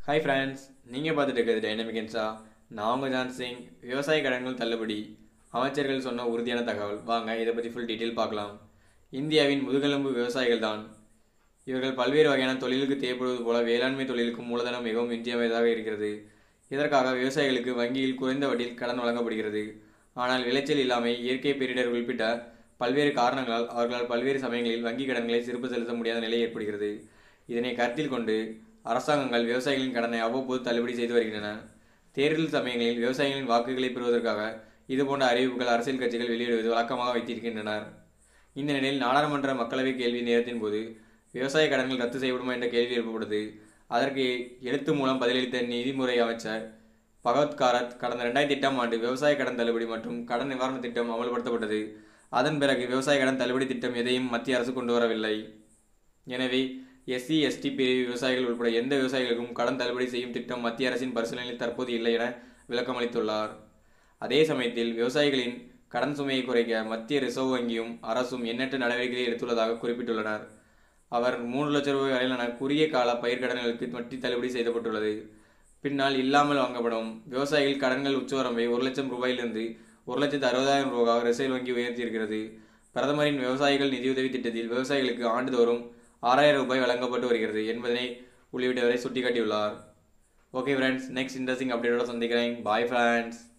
hi friends நீங்கள் பார்த்துட்டு இருக்கிறது டைனமிக் இன்சா நான் உங்கள் ஜான் சிங் விவசாய கடன்கள் தள்ளுபடி அமைச்சர்கள் சொன்ன உறுதியான தகவல் வாங்க இதை பற்றி ஃபுல் டீட்டெயில் பார்க்கலாம் இந்தியாவின் முதுகெலும்பு விவசாயிகள் தான் இவர்கள் பல்வேறு வகையான தொழிலுக்கு தேவைப்படுவது போல வேளாண்மை தொழிலுக்கும் மூலதனம் மிகவும் இன்றியமையதாக இருக்கிறது இதற்காக விவசாயிகளுக்கு வங்கியில் குறைந்த வட்டியில் கடன் வழங்கப்படுகிறது ஆனால் விளைச்சல் இல்லாமை இயற்கை பேரிடர் குறிப்பிட்ட பல்வேறு காரணங்களால் அவர்களால் பல்வேறு சமயங்களில் வங்கி கடன்களை திரும்ப செலுத்த முடியாத நிலை ஏற்படுகிறது இதனை கருத்தில் கொண்டு அரசாங்கங்கள் விவசாயிகளின் கடனை அவ்வப்போது தள்ளுபடி செய்து வருகின்றன தேர்தல் சமயங்களில் விவசாயிகளின் வாக்குகளை பெறுவதற்காக இதுபோன்ற அறிவிப்புகள் அரசியல் கட்சிகள் வெளியிடுவது வழக்கமாக வைத்திருக்கின்றனர் இந்த நிலையில் நாடாளுமன்ற மக்களவை கேள்வி நேரத்தின் போது விவசாய கடன்கள் ரத்து செய்யப்படுமா என்ற கேள்வி எழுப்பப்பட்டது அதற்கு எழுத்து மூலம் பதிலளித்த நிதிமுறை அமைச்சர் பகவத் காரத் கடந்த ரெண்டாயிரத்தி எட்டாம் ஆண்டு விவசாய கடன் தள்ளுபடி மற்றும் கடன் நிவாரண திட்டம் அமல்படுத்தப்பட்டது அதன் பிறகு விவசாய கடன் தள்ளுபடி திட்டம் எதையும் மத்திய அரசு கொண்டு வரவில்லை எனவே எஸ்சி எஸ்டி பிரிவு விவசாயிகள் உட்பட எந்த விவசாயிகளுக்கும் கடன் தள்ளுபடி செய்யும் திட்டம் மத்திய அரசின் பரிசீலனையில் தற்போது இல்லை என விளக்கமளித்துள்ளார் அதே சமயத்தில் விவசாயிகளின் கடன் சுமையை குறைக்க மத்திய ரிசர்வ் வங்கியும் அரசும் எண்ணற்ற நடவடிக்கைகளை எடுத்துள்ளதாக குறிப்பிட்டுள்ளனர் அவர் மூன்று லட்சம் ரூபாய் வரையிலான குறுகிய கால பயிர்க்கடன்களுக்கு வட்டி தள்ளுபடி செய்யப்பட்டுள்ளது பின்னால் இல்லாமல் வாங்கப்படும் விவசாயிகள் கடன்கள் உச்சவரம்பை ஒரு லட்சம் ரூபாயிலிருந்து ஒரு லட்சத்து அறுபதாயிரம் ரூபாய் ரிசர்வ் வங்கி உயர்த்தியிருக்கிறது பிரதமரின் விவசாயிகள் நிதியுதவி திட்டத்தில் விவசாயிகளுக்கு ஆண்டுதோறும் ஆறாயிரம் ரூபாய் வழங்கப்பட்டு வருகிறது என்பதனை உள்ளிட்டவரை சுட்டிக்காட்டியுள்ளார் ஓகே ஃப்ரெண்ட்ஸ் நெக்ஸ்ட் இன்ட்ரெஸ்டிங் அப்டேட்டோட சந்திக்கிறேன் பாய் ஃப்ரெண்ட்ஸ்